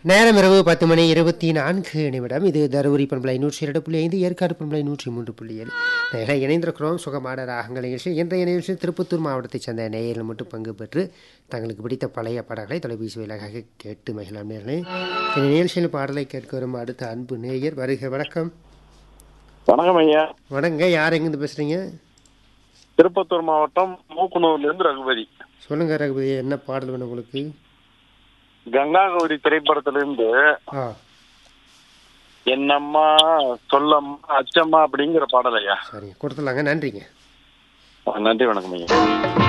நேரம் இரவு பத்து மணி இருபத்தி நான்கு நிமிடம் இது தருமபுரி பண்பலை நூற்றி இரண்டு புள்ளி ஐந்து ஏற்காடு பண்பலை நூற்றி மூன்று புள்ளி ஏழு நேர இணைந்திருக்கிறோம் சுகமான ராகங்கள் நிகழ்ச்சி இன்றைய நிகழ்ச்சி திருப்பத்தூர் மாவட்டத்தைச் சேர்ந்த நேயர்கள் மட்டும் பங்கு பெற்று தங்களுக்கு பிடித்த பழைய பாடல்களை தொலைபேசி வாயிலாக கேட்டு மகிழலாம் நேர்களே இந்த நிகழ்ச்சியில் பாடலை கேட்க வரும் அடுத்த அன்பு நேயர் வருக வணக்கம் வணக்கம் ஐயா வணங்க யார் எங்கேருந்து பேசுகிறீங்க திருப்பத்தூர் மாவட்டம் மூக்குனூர்ல இருந்து ரகுபதி சொல்லுங்க ரகுபதி என்ன பாடல் வேணும் உங்களுக்கு கங்கா கௌரி திரைப்படத்திலிருந்து ஆ என்னம்மா சொல்லம்மா அச்சம்மா அப்படிங்கிற பாடல் ஐயா சரிங்க கொடுத்துலாங்க நன்றிங்க நன்றி வணக்கம் ஐயா